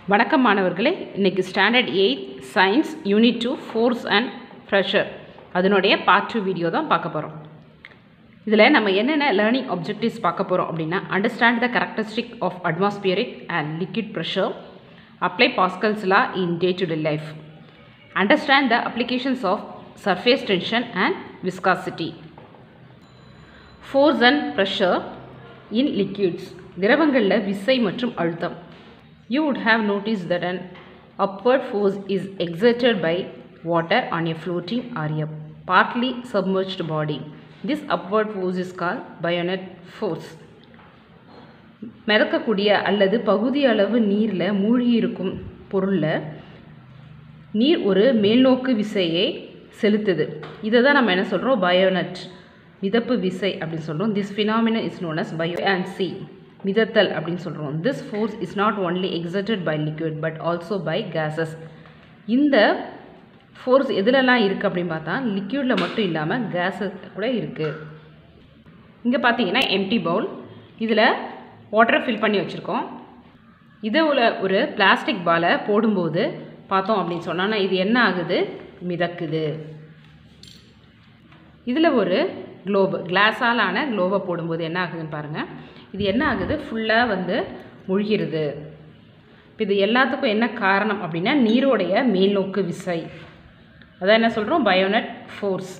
வணக்கம் மாணவர்களே இன்னைக்கு standard eight science unit two force and pressure அதனுடைய பார்ட் டூ வீடியோ தான் பார்க்க போகிறோம் இதில் நம்ம என்னென்ன லேர்னிங் objectives பார்க்க போகிறோம் அப்படின்னா understand the characteristic of atmospheric and liquid pressure apply Pascal's law in day-to-day life understand the applications of surface tension and viscosity force and pressure in liquids திரவங்களில் விசை மற்றும் அழுத்தம் you would have noticed that an upward force is exerted by water on a floating or a partly submerged body. This upward force is called bayonet force. மிதக்கக்கூடிய அல்லது பகுதி அளவு நீரில் மூழ்கி இருக்கும் பொருளில் நீர் ஒரு மேல்நோக்கு விசையை செலுத்துது இதை தான் நம்ம என்ன சொல்கிறோம் பயோனட் மிதப்பு விசை அப்படின்னு சொல்கிறோம் this phenomena is known as buoyancy மிதத்தல் அப்படின்னு சொல்கிறோம் this force is not only exerted by liquid but also by gases இந்த ஃபோர்ஸ் எதுலலாம் இருக்குது அப்படின்னு பார்த்தா லிக்யூடில் மட்டும் இல்லாமல் கேஸஸ் கூட இருக்குது இங்கே பார்த்தீங்கன்னா எம்டி பவுல் இதில் வாட்டரை ஃபில் பண்ணி வச்சுருக்கோம் இதை உள்ள ஒரு பிளாஸ்டிக் பாலை போடும்போது பார்த்தோம் அப்படின்னு சொன்னோன்னா இது என்ன ஆகுது மிதக்குது இதில் ஒரு குளோபு கிளாஸால் ஆன குளோபை போடும்போது என்ன ஆகுதுன்னு பாருங்கள் இது என்ன ஆகுது ஃபுல்லாக வந்து முழுகிறது இப்போ இது எல்லாத்துக்கும் என்ன காரணம் அப்படின்னா நீரோடைய மேல்நோக்கு விசை அதான் என்ன சொல்கிறோம் buoyant force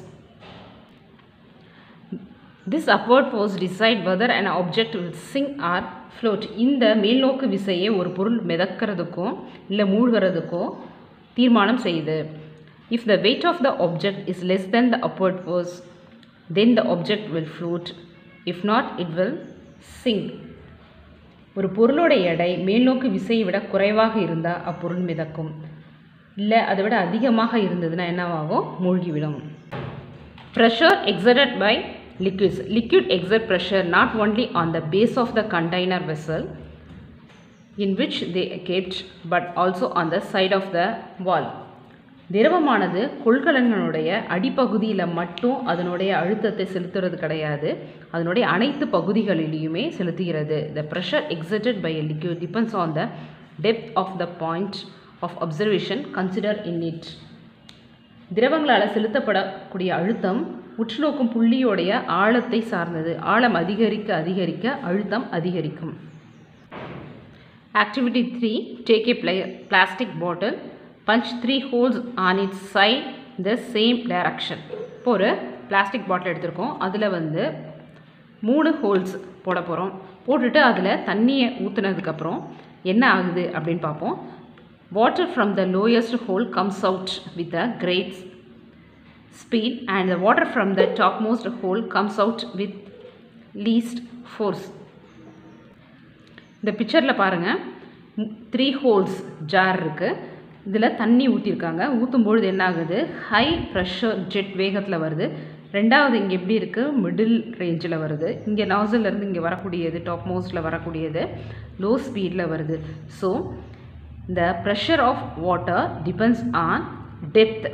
this upward force decide whether an object will sink or float இந்த மேல்நோக்கு விசையை ஒரு பொருள் மிதக்கிறதுக்கும் இல்லை மூழ்கிறதுக்கும் தீர்மானம் செய்யுது if the weight of the object is less than the upward force then the object will float if not it will sink ஒரு பொருளோட எடை மேல்நோக்கு விசையை விட குறைவாக இருந்தால் அப்பொருள் மிதக்கும் இல்லை அதை விட அதிகமாக இருந்ததுன்னா என்னவாகும் மூழ்கிவிடும் pressure exerted by liquids liquid exert pressure not only on the base of the container vessel in which they kept but also on the side of the wall திரவமானது கொள்கலனுடைய அடிப்பகுதியில் மட்டும் அதனுடைய அழுத்தத்தை செலுத்துறது கிடையாது அதனுடைய அனைத்து பகுதிகளிலையுமே செலுத்துகிறது the pressure exerted by a liquid depends on the depth of the point of observation consider in it திரவங்களால் செலுத்தப்படக்கூடிய அழுத்தம் உற்றுநோக்கும் புள்ளியோடைய ஆழத்தை சார்ந்தது ஆழம் அதிகரிக்க அதிகரிக்க அழுத்தம் அதிகரிக்கும் activity three take a play plastic bottle punch three holes on its side the same direction இப்போ ஒரு பிளாஸ்டிக் பாட்டில் எடுத்திருக்கோம் அதில் வந்து மூணு ஹோல்ஸ் போட போகிறோம் போட்டுட்டு அதில் தண்ணியை ஊற்றுனதுக்கப்புறம் என்ன ஆகுது அப்படின்னு பார்ப்போம் water from the lowest hole comes out with a great speed and the water from the topmost hole comes out with least force இந்த பிக்சரில் பாருங்கள் த்ரீ ஹோல்ஸ் ஜார் இருக்குது இதில் தண்ணி ஊற்றிருக்காங்க ஊற்றும்பொழுது என்ன ஆகுது ஹை ப்ரெஷர் ஜெட் வேகத்தில் வருது ரெண்டாவது இங்கே எப்படி இருக்குது மிடில் ரேஞ்சில் வருது இங்கே நாசல்லேருந்து இங்கே வரக்கூடியது டாப் மோஸ்டில் வரக்கூடியது லோ ஸ்பீடில் வருது so the pressure of water depends on depth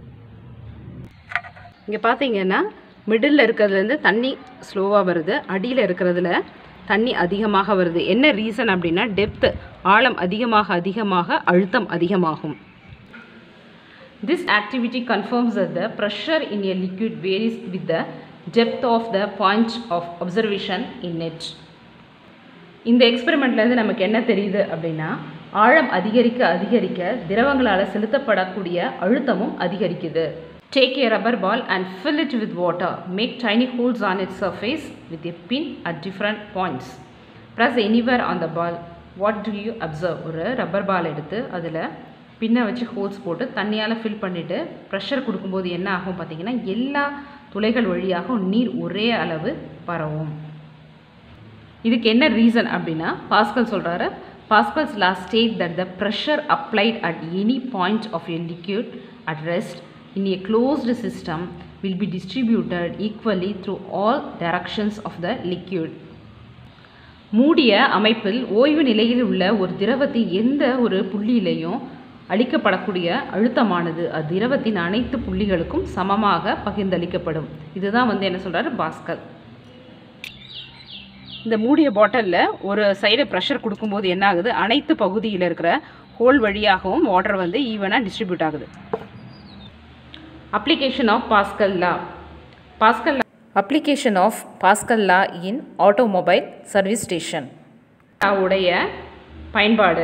இங்கே பார்த்தீங்கன்னா மிடில் இருக்கிறதுலேருந்து தண்ணி ஸ்லோவாக வருது அடியில் இருக்கிறதுல தண்ணி அதிகமாக வருது என்ன ரீசன் அப்படின்னா டெப்த் ஆழம் அதிகமாக அதிகமாக அழுத்தம் அதிகமாகும் this activity confirms that the pressure in a liquid varies with the depth of the point of observation in it இந்த எக்ஸ்பெரிமெண்ட்லேருந்து நமக்கு என்ன தெரியுது அப்படின்னா ஆழம் அதிகரிக்க அதிகரிக்க திரவங்களால் செலுத்தப்படக்கூடிய அழுத்தமும் அதிகரிக்குது take a rubber ball and fill it with water make tiny holes on it surface with a pin at different points plus anywhere on the ball what do you observe ஒரு ரப்பர் பால் எடுத்து அதில் பின்னை வச்சு holes போட்டு தண்ணியால் fill பண்ணிவிட்டு pressure கொடுக்கும்போது என்ன ஆகும் பார்த்தீங்கன்னா எல்லா துளைகள் வழியாகவும் நீர் ஒரே அளவு பரவும் இதுக்கு என்ன ரீசன் அப்படின்னா பாஸ்கல் சொல்கிறாரு Pascal's law state that the pressure applied at any point of a liquid at rest in a closed system will be distributed equally through all directions of the liquid. மூடிய அமைப்பில் ஓய்வு நிலையில் உள்ள ஒரு திரவத்தின் எந்த ஒரு புள்ளியிலையும் அளிக்கப்படக்கூடிய அழுத்தமானது அத்திரவத்தின் அனைத்து புள்ளிகளுக்கும் சமமாக பகிர்ந்தளிக்கப்படும் இதுதான் வந்து என்ன சொல்கிறாரு பாஸ்கல் இந்த மூடிய பாட்டிலில் ஒரு சைடு ப்ரெஷர் கொடுக்கும்போது என்ன ஆகுது அனைத்து பகுதியில் இருக்கிற ஹோல் வழியாகவும் வாட்டர் வந்து ஈவனாக டிஸ்ட்ரிபியூட் ஆகுது application of Pascal law Pascal Application of Pascal law in automobile service station. உடைய பயன்பாடு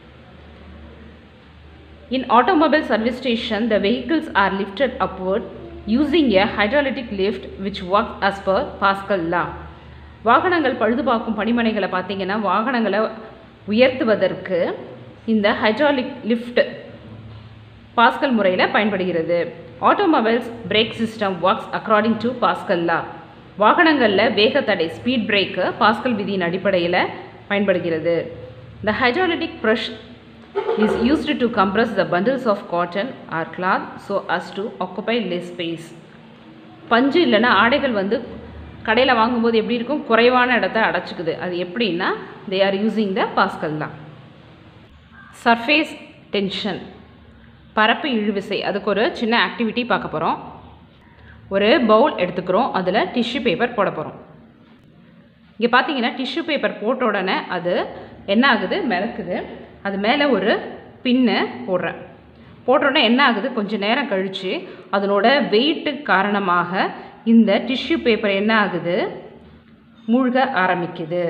In automobile service station, the vehicles are lifted upward using a hydraulic lift which works as per Pascal law. வாகனங்கள் பழுதுபார்க்கும் பணிமனைகளை பார்த்தீங்கன்னா வாகனங்களை உயர்த்துவதற்கு இந்த hydraulic lift Pascal முறையில் பயன்படுகிறது automobiles brake system works according to Pascal law வாகனங்களில் வேகத்தடை ஸ்பீட் பிரேக்கு பாஸ்கல் விதியின் அடிப்படையில் பயன்படுகிறது The hydraulic brush is used to compress the bundles of cotton or cloth so as to occupy less space. பஞ்சு இல்லைன்னா ஆடைகள் வந்து கடையில் வாங்கும்போது எப்படி இருக்கும் குறைவான இடத்த அடைச்சிக்குது அது எப்படின்னா they are using the Pascal தான் சர்ஃபேஸ் டென்ஷன் பரப்பு இழுவிசை அதுக்கு ஒரு சின்ன ஆக்டிவிட்டி பார்க்க போகிறோம் ஒரு பவுல் எடுத்துக்கிறோம் அதில் டிஷ்யூ பேப்பர் போட போகிறோம் இங்கே பார்த்தீங்கன்னா டிஷ்யூ பேப்பர் போட்ட உடனே அது என்ன ஆகுது மிதக்குது அது மேலே ஒரு பின்னு போடுறேன் போட்ட உடனே என்ன ஆகுது கொஞ்சம் நேரம் கழித்து அதனோட வெயிட்டு காரணமாக இந்த டிஷ்யூ பேப்பர் என்ன ஆகுது மூழ்க ஆரம்பிக்குது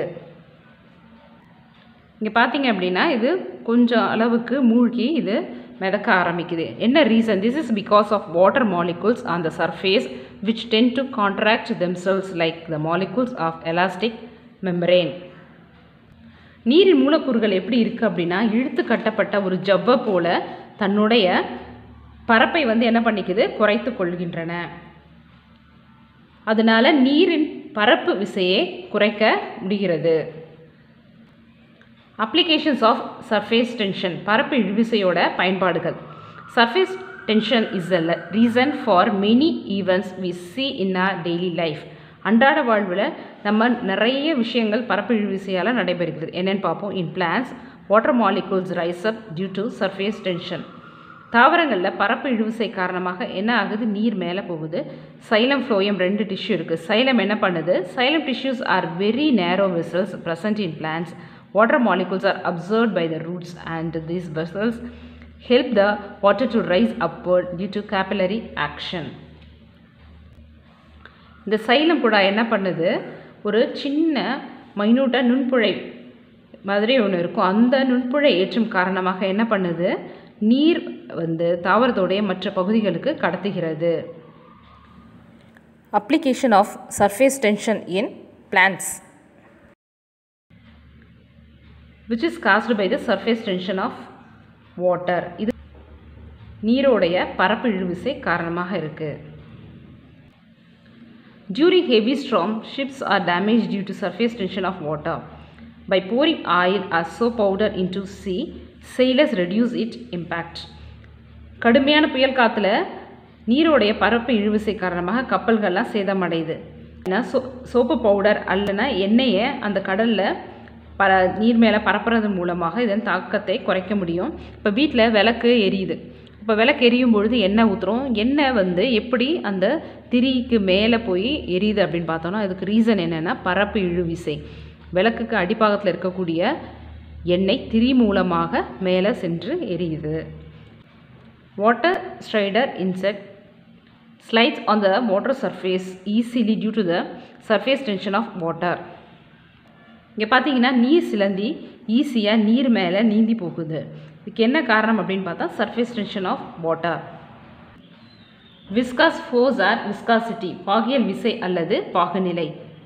இங்கே பார்த்தீங்க அப்படின்னா இது கொஞ்சம் அளவுக்கு மூழ்கி இது மிதக்க ஆரம்பிக்குது என்ன reason this is because of water molecules on the surface which tend to contract themselves like the molecules of elastic membrane நீரின் மூலக்கூறுகள் எப்படி இருக்குது அப்படின்னா இழுத்து கட்டப்பட்ட ஒரு ஜவ்வை போல தன்னுடைய பரப்பை வந்து என்ன பண்ணிக்குது குறைத்து கொள்கின்றன அதனால நீரின் பரப்பு விசையை குறைக்க முடிகிறது அப்ளிகேஷன்ஸ் ஆஃப் சர்ஃபேஸ் டென்ஷன் பரப்பு இழுவிசையோட பயன்பாடுகள் surface tension is a reason for many events we see in our daily life அன்றாட வாழ்வில் நம்ம நிறைய விஷயங்கள் பரப்பு இழுவிசையால் நடைபெறுகிறது என்னென்னு பார்ப்போம் in plants water molecules rise up due to surface tension தாவரங்களில் பரப்பு இழுவிசை காரணமாக என்ன ஆகுது நீர் மேலே போகுது சைலம் ஃப்ளோயம் ரெண்டு டிஷ்யூ இருக்குது சைலம் என்ன பண்ணுது xylem tissues are very narrow vessels present in plants water molecules are absorbed by the roots and these vessels help the water to rise upward due to capillary action இந்த xylem கூட என்ன பண்ணுது ஒரு சின்ன மைனூட்டாக நுண்புழை மாதிரி ஒன்று இருக்கும் அந்த நுண்புழை ஏற்றும் காரணமாக என்ன பண்ணுது நீர் வந்து தாவரத்தோடைய மற்ற பகுதிகளுக்கு கடத்துகிறது Application of surface tension in plants. which is caused by the surface tension of water இது நீரோடைய பரப்பு இழுவிசை காரணமாக இருக்கு During heavy storm, ships are damaged due to surface tension of water. By pouring oil or soap powder into sea, sailors reduce its impact. கடுமையான புயல் காற்றுல நீரோடைய பரப்பு இழுவிசை காரணமாக கப்பல்கள்லாம் சேதமடையுது ஏன்னா சோ சோப்பு பவுடர் அல்லனா எண்ணெயை அந்த கடலில் ப நீர் மேலே பரப்புறது மூலமாக இதன் தாக்கத்தை குறைக்க முடியும் இப்போ வீட்டில் விளக்கு எரியுது இப்போ விளக்கு எரியும் பொழுது எண்ணெய் ஊற்றுறோம் எண்ணெய் வந்து எப்படி அந்த திரிக்கு மேலே போய் எரியுது அப்படின்னு பார்த்தோன்னா அதுக்கு ரீசன் என்னென்னா பரப்பு இழுவிசை விளக்குக்கு அடிப்பாகத்தில் இருக்கக்கூடிய எண்ணெய் திரி மூலமாக மேலே சென்று எரியுது water strider insect slides on the water surface easily due to the surface tension of water இங்கே பார்த்தீங்கன்னா நீர் சிலந்தி ஈஸியாக நீர் மேலே நீந்தி போகுது இதுக்கு என்ன காரணம் அப்படின்னு பார்த்தா surface tension of water viscous force or viscosity பாகியல் விசை அல்லது பாகுநிலை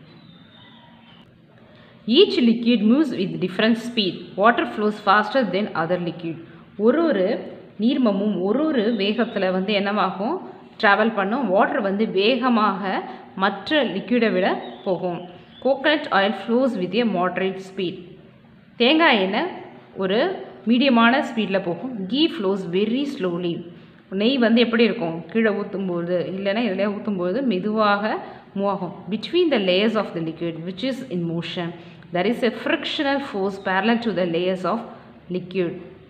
each liquid moves with different speed water flows faster than other liquid ஒரு ஒரு நீர்மமும் ஒரு ஒரு வேகத்தில் வந்து என்னவாகும் ட்ராவல் பண்ணும் வாட்டர் வந்து வேகமாக மற்ற லிக்விடை விட போகும் coconut oil flows with a moderate speed தேங்காய் எண்ணெய் ஒரு மீடியமான ஸ்பீடில் போகும் கீ ஃப்ளோஸ் வெரி ஸ்லோலி நெய் வந்து எப்படி இருக்கும் கீழே ஊற்றும்போது இல்லைன்னா இதில் ஊற்றும்போது மெதுவாக மூவ் ஆகும் between the layers of the liquid which is in motion there is a frictional force parallel to the layers of liquid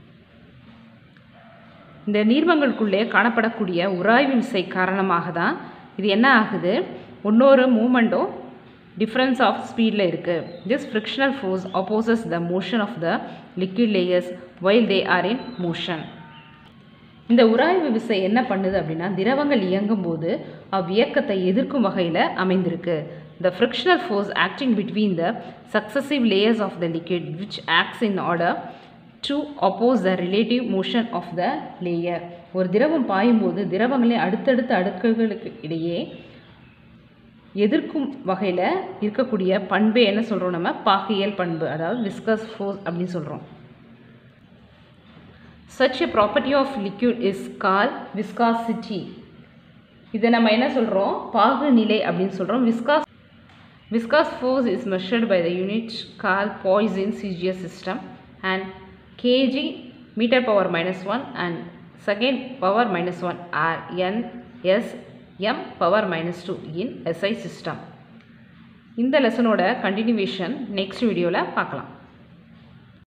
இந்த நீர்மங்களுக்குள்ளே காணப்படக்கூடிய உராய்வு விசை காரணமாக தான் இது என்ன ஆகுது இன்னொரு மூமெண்ட்டும் டிஃப்ரென்ஸ் ஆஃப் ஸ்பீடில் இருக்குது this frictional force oposes the motion of the liquid layers while they are in motion இந்த உராய்வு விசை என்ன பண்ணுது அப்படின்னா திரவங்கள் இயங்கும் போது அவ்வியக்கத்தை எதிர்க்கும் வகையில் அமைந்திருக்கு the frictional force acting between the successive layers of the liquid which acts in order to oppose the relative motion of the layer ஒரு திரவம் பாயும்போது திரவங்களின் அடுத்தடுத்த அடுக்குகளுக்கு இடையே எதிர்க்கும் வகையில் இருக்கக்கூடிய பண்பு என்ன சொல்கிறோம் நம்ம பாகியல் பண்பு அதாவது விஸ்கஸ் ஃபோர்ஸ் அப்படின்னு சொல்கிறோம் such a property of liquid is called viscosity இதை நம்ம என்ன சொல்கிறோம் பாகு நிலை அப்படின்னு சொல்கிறோம் viscous viscous force is measured by the unit called Poisson CGS system and kg meter power minus 1 and second power minus 1 are n s m power minus 2 in SI system இந்த லெசனோட continuation next வீடியோவில் பார்க்கலாம்